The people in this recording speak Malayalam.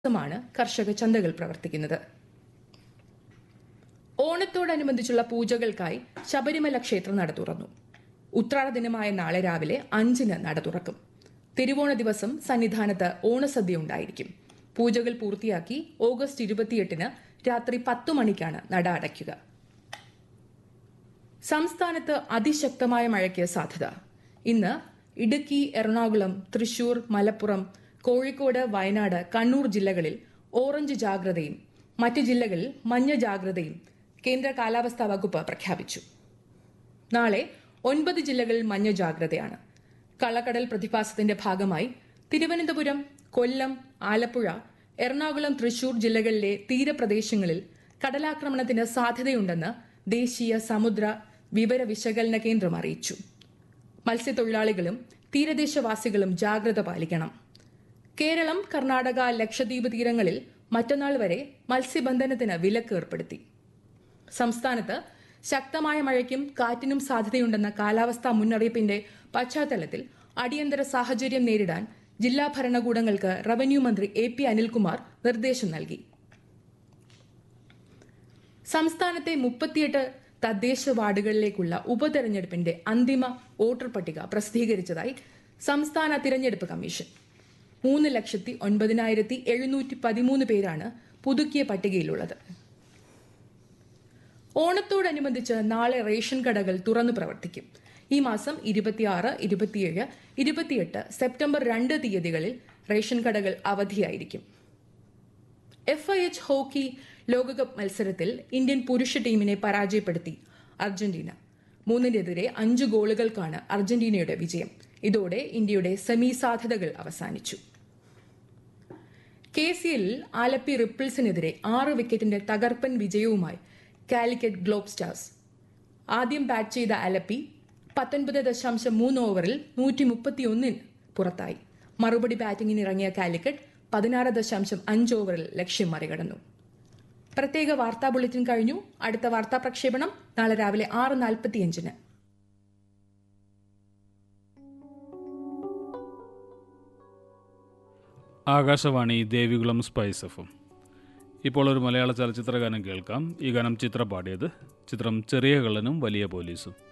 മാണ് കർഷക ചന്തകൾ പ്രവർത്തിക്കുന്നത് ഓണത്തോടനുബന്ധിച്ചുള്ള പൂജകൾക്കായി ശബരിമല ക്ഷേത്ര നട തുറന്നു ഉത്രാട ദിനമായ നാളെ രാവിലെ അഞ്ചിന് നട തുറക്കും തിരുവോണ ദിവസം സന്നിധാനത്ത് ഓണസദ്യ ഉണ്ടായിരിക്കും പൂജകൾ പൂർത്തിയാക്കി ഓഗസ്റ്റ് ഇരുപത്തിയെട്ടിന് രാത്രി പത്തു മണിക്കാണ് നട അടയ്ക്കുക സംസ്ഥാനത്ത് അതിശക്തമായ മഴയ്ക്ക് സാധ്യത ഇന്ന് ഇടുക്കി എറണാകുളം തൃശൂർ മലപ്പുറം കോഴിക്കോട് വയനാട് കണ്ണൂർ ജില്ലകളിൽ ഓറഞ്ച് ജാഗ്രതയും മറ്റ് ജില്ലകളിൽ മഞ്ഞ ജാഗ്രതയും കേന്ദ്ര കാലാവസ്ഥാ വകുപ്പ് പ്രഖ്യാപിച്ചു നാളെ ഒൻപത് ജില്ലകളിൽ മഞ്ഞ ജാഗ്രതയാണ് കള്ളക്കടൽ പ്രതിഭാസത്തിന്റെ ഭാഗമായി തിരുവനന്തപുരം കൊല്ലം ആലപ്പുഴ എറണാകുളം തൃശൂർ ജില്ലകളിലെ തീരപ്രദേശങ്ങളിൽ കടലാക്രമണത്തിന് സാധ്യതയുണ്ടെന്ന് ദേശീയ സമുദ്ര വിവര വിശകലന കേന്ദ്രം അറിയിച്ചു മത്സ്യത്തൊഴിലാളികളും തീരദേശവാസികളും ജാഗ്രത പാലിക്കണം കേരളം കർണാടക ലക്ഷദ്വീപ് തീരങ്ങളിൽ മറ്റന്നാൾ വരെ മത്സ്യബന്ധനത്തിന് വിലക്ക് ഏർപ്പെടുത്തി സംസ്ഥാനത്ത് ശക്തമായ മഴയ്ക്കും കാറ്റിനും സാധ്യതയുണ്ടെന്ന കാലാവസ്ഥാ മുന്നറിയിപ്പിന്റെ പശ്ചാത്തലത്തിൽ അടിയന്തര സാഹചര്യം നേരിടാൻ ജില്ലാ ഭരണകൂടങ്ങൾക്ക് റവന്യൂ മന്ത്രി എ പി അനിൽകുമാർ നിർദ്ദേശം നൽകി സംസ്ഥാനത്തെ മുപ്പത്തിയെട്ട് തദ്ദേശ വാർഡുകളിലേക്കുള്ള ഉപതെരഞ്ഞെടുപ്പിന്റെ അന്തിമ വോട്ടർ പട്ടിക പ്രസിദ്ധീകരിച്ചതായി സംസ്ഥാന തിരഞ്ഞെടുപ്പ് കമ്മീഷൻ മൂന്ന് ലക്ഷത്തി ഒൻപതിനായിരത്തി എഴുന്നൂറ്റി പതിമൂന്ന് പേരാണ് പുതുക്കിയ പട്ടികയിലുള്ളത് ഓണത്തോടനുബന്ധിച്ച് നാളെ റേഷൻ കടകൾ തുറന്നു പ്രവർത്തിക്കും ഈ മാസം ഇരുപത്തിയാറ് ഇരുപത്തിയേഴ് ഇരുപത്തിയെട്ട് സെപ്റ്റംബർ രണ്ട് തീയതികളിൽ റേഷൻ കടകൾ അവധിയായിരിക്കും എഫ് ഐ എച്ച് ഹോക്കി ലോകകപ്പ് മത്സരത്തിൽ ഇന്ത്യൻ പുരുഷ ടീമിനെ പരാജയപ്പെടുത്തി അർജന്റീന മൂന്നിനെതിരെ അഞ്ച് ഗോളുകൾക്കാണ് അർജന്റീനയുടെ വിജയം ഇതോടെ ഇന്ത്യയുടെ സെമി സാധ്യതകൾ അവസാനിച്ചു കെ സി എല്ലിൽ ആലപ്പി റിപ്പിൾസിനെതിരെ ആറ് വിക്കറ്റിന്റെ തകർപ്പൻ വിജയവുമായി കാലിക്കറ്റ് ഗ്ലോബ് സ്റ്റാർസ് ആദ്യം ബാറ്റ് ചെയ്ത ആലപ്പി പത്തൊൻപത് ദശാംശം മൂന്ന് ഓവറിൽ നൂറ്റി മുപ്പത്തിയൊന്നിന് പുറത്തായി മറുപടി ബാറ്റിംഗിന് ഇറങ്ങിയ കാലിക്കറ്റ് പതിനാറ് ദശാംശം അഞ്ച് ഓവറിൽ ലക്ഷ്യം മറികടന്നു പ്രത്യേക വാർത്താ ബുള്ളറ്റിൻ കഴിഞ്ഞു അടുത്ത വാർത്താ പ്രക്ഷേപണം നാളെ രാവിലെ ആറ് നാൽപ്പത്തിയഞ്ചിന് ആകാശവാണി ദേവികുളം സ്പൈസ് എഫും ഇപ്പോൾ ഒരു മലയാള ചലച്ചിത്ര ഗാനം കേൾക്കാം ഈ ഗാനം ചിത്ര പാടിയത് ചിത്രം ചെറിയ കള്ളനും വലിയ പോലീസും